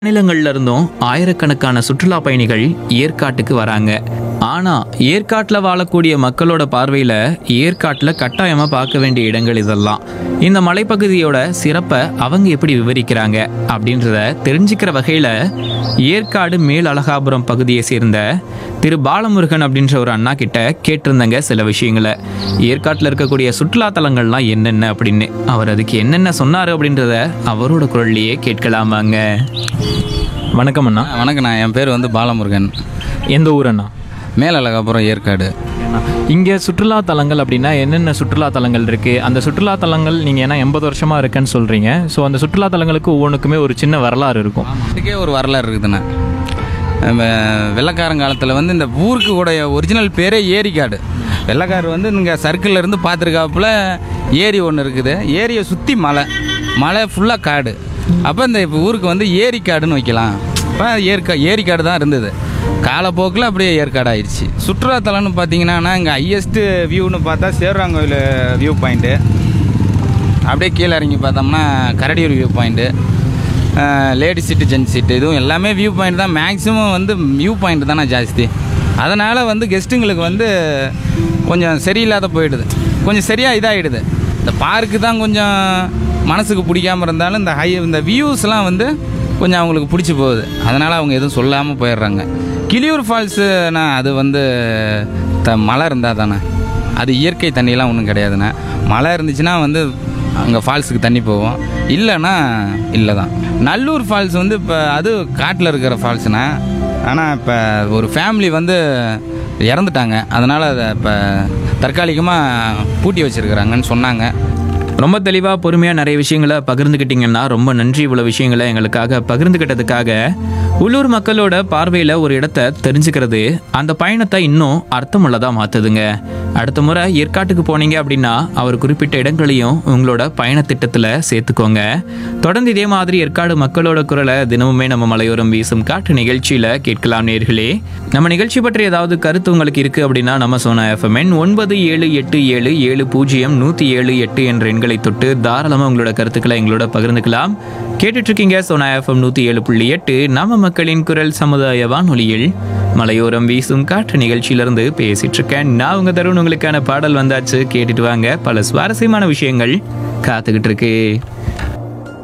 மாநிலங்கள்ல இருந்தும் ஆயிரக்கணக்கான சுற்றுலா பயணிகள் ஏற்காட்டுக்கு வராங்க ஆனா ஏற்காட்டுல வாழக்கூடிய மக்களோட பார்வையில ஏற்காட்டுல கட்டாயமா பார்க்க வேண்டிய இடங்கள் இதெல்லாம் இந்த மலைப்பகுதியோட சிறப்பை அவங்க எப்படி விவரிக்கிறாங்க அப்படின்றத தெரிஞ்சுக்கிற வகையில ஏற்காடு மேல் அழகாபுரம் பகுதியை சேர்ந்த திரு பாலமுருகன் அப்படின்ற ஒரு அண்ணா கிட்ட கேட்டிருந்தங்க சில விஷயங்களை ஏற்காட்டில் இருக்கக்கூடிய சுற்றுலா தலங்கள்லாம் என்னென்ன அப்படின்னு அவர் அதுக்கு என்னென்ன சொன்னார் அப்படின்றத அவரோட குரல்லையே கேட்கலாமாங்க வணக்கம் அண்ணா வணக்கண்ணா என் பேர் வந்து பாலமுருகன் எந்த ஊர் அண்ணா மேலழகாபுரம் ஏற்காடு இங்கே சுற்றுலா தலங்கள் அப்படின்னா என்னென்ன சுற்றுலா தலங்கள் இருக்கு அந்த சுற்றுலா தலங்கள் நீங்கள் ஏன்னா எண்பது வருஷமா இருக்குன்னு சொல்றீங்க ஸோ அந்த சுற்றுலா தலங்களுக்கு ஒவ்வொன்றுக்குமே ஒரு சின்ன வரலாறு இருக்கும் இதுக்கே ஒரு வரலாறு இருக்குதுண்ணா நம்ம வெள்ளக்காரங்காலத்தில் வந்து இந்த ஊருக்கு கூட ஒரிஜினல் பேரே ஏரிக்காடு வெள்ளக்கார் வந்து இங்கே சர்க்கிளில் இருந்து பார்த்துருக்காப்புல ஏரி ஒன்று இருக்குது ஏரியை சுற்றி மலை மலை ஃபுல்லாக காடு அப்போ இந்த இப்போ ஊருக்கு வந்து ஏரிக்காடுன்னு வைக்கலாம் இப்போ ஏற்கா ஏரிக்காடு தான் இருந்தது காலப்போக்கில் அப்படியே ஏற்காடு ஆயிடுச்சு சுற்றுலாத்தலம்னு பார்த்தீங்கன்னா இங்கே ஹையஸ்ட்டு வியூன்னு பார்த்தா சேருவாங்கோயில் வியூ பாயிண்ட்டு அப்படியே கீழே இறங்கி பார்த்தோம்னா Karadiyur view point lady seat gent seat இதுவும் எல்லாமே வியூ பாயிண்ட் தான் மேக்ஸிமம் வந்து வியூ பாயிண்ட் தானே ஜாஸ்தி அதனால் வந்து கெஸ்ட்டுங்களுக்கு வந்து கொஞ்சம் சரியில்லாத போயிடுது கொஞ்சம் சரியாக இதாகிடுது இந்த பார்க்கு தான் கொஞ்சம் மனசுக்கு பிடிக்காம இருந்தாலும் இந்த ஹை இந்த வியூஸ்லாம் வந்து கொஞ்சம் அவங்களுக்கு பிடிச்சி போகுது அதனால் அவங்க எதுவும் சொல்லாமல் போயிடுறாங்க கிளியூர் ஃபால்ஸுனா அது வந்து த மழை இருந்தால் தானே அது இயற்கை தண்ணியெலாம் ஒன்றும் கிடையாதுண்ணே மழை இருந்துச்சுன்னா வந்து அங்கே ஃபால்ஸுக்கு தண்ணி போகும் இல்லைன்னா இல்லை தான் நல்லூர் ஃபால்ஸ் வந்து இப்போ அது காட்டில் இருக்கிற ஃபால்ஸ்ண்ணே ஆனால் இப்போ ஒரு ஃபேமிலி வந்து இறந்துட்டாங்க அதனால் அதை இப்போ தற்காலிகமாக பூட்டி வச்சுருக்குறாங்கன்னு சொன்னாங்க ரொம்ப தெளிவாக பொறுமையாக நிறைய விஷயங்களை பகிர்ந்துக்கிட்டீங்கன்னா ரொம்ப நன்றி இவ்வளோ விஷயங்களை எங்களுக்காக பகிர்ந்துக்கிட்டதுக்காக உள்ளூர் மக்களோட பார்வையில் ஒரு இடத்த தெரிஞ்சுக்கிறது அந்த பயணத்தை இன்னும் அர்த்தமுள்ளதாக மாற்றுதுங்க அடுத்த முறை ஏற்காட்டுக்கு போனீங்க அப்படின்னா அவர் குறிப்பிட்ட இடங்களையும் உங்களோட பயண திட்டத்தில் சேர்த்துக்கோங்க தொடர்ந்து இதே மாதிரி ஏற்காடு மக்களோட குரலை தினமுமே நம்ம மலையோரம் வீசும் காற்று நிகழ்ச்சியில் கேட்கலாம் நேர்களே நம்ம நிகழ்ச்சி பற்றி ஏதாவது கருத்து உங்களுக்கு இருக்குது அப்படின்னா நம்ம சோனா எஃப்எம்என் ஒன்பது ஏழு எட்டு ஏழு ஏழு பூஜ்ஜியம் நூற்றி ஏழு எட்டு என்ற எண்களை தொட்டு தாராளமாக உங்களோட கருத்துக்களை எங்களோட பகிர்ந்துக்கலாம் கேட்டுட்டு இருக்கீங்க சோனா எஃப்எம் நூற்றி ஏழு புள்ளி எட்டு நம்ம மக்களின் குரல் சமுதாய வானொலியில் மலையோரம் வீசும் காற்று நிகழ்ச்சியிலிருந்து பேசிட்டு இருக்கேன் நான் உங்க தருண் உங்களுக்கான பாடல் வந்தாச்சு கேட்டுட்டு வாங்க பல சுவாரஸ்யமான விஷயங்கள் காத்துக்கிட்டு இருக்கு